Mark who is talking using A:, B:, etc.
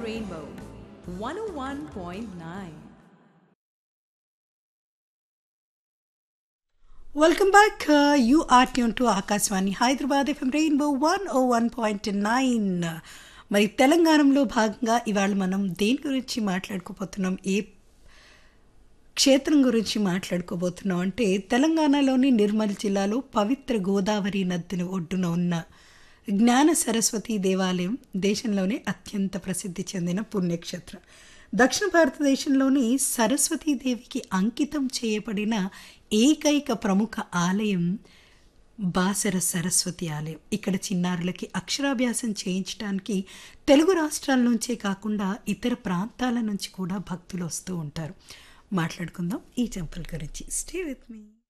A: Rainbow 101.9.
B: Welcome back you are tuned to Akashvani Hyderabad FM rainbow one o one point nine మరి తెలంగాణలో భాగంగా ఇవాళ మనం దేని గురించి మాట్లాడుకోబోతున్నాం ఏ క్షేత్రం గురించి మాట్లాడుకోబోతున్నాం అంటే తెలంగాణలోని నిర్మల్ జిల్లాలో పవిత్ర గోదావరి నదిని ఒడ్డున ఉన్న జ్ఞాన సరస్వతి దేవాలయం దేశంలోనే అత్యంత ప్రసిద్ధి చెందిన పుణ్యక్షేత్రం దక్షిణ భారతదేశంలోని సరస్వతీదేవికి అంకితం చేయబడిన ఏకైక ప్రముఖ ఆలయం బాసర సరస్వతి ఆలయం ఇక్కడ చిన్నారులకి అక్షరాభ్యాసం చేయించడానికి తెలుగు రాష్ట్రాల నుంచే కాకుండా ఇతర ప్రాంతాల నుంచి కూడా భక్తులు వస్తూ ఉంటారు మాట్లాడుకుందాం ఈ టెంపుల్ గురించి స్టే విత్ మీ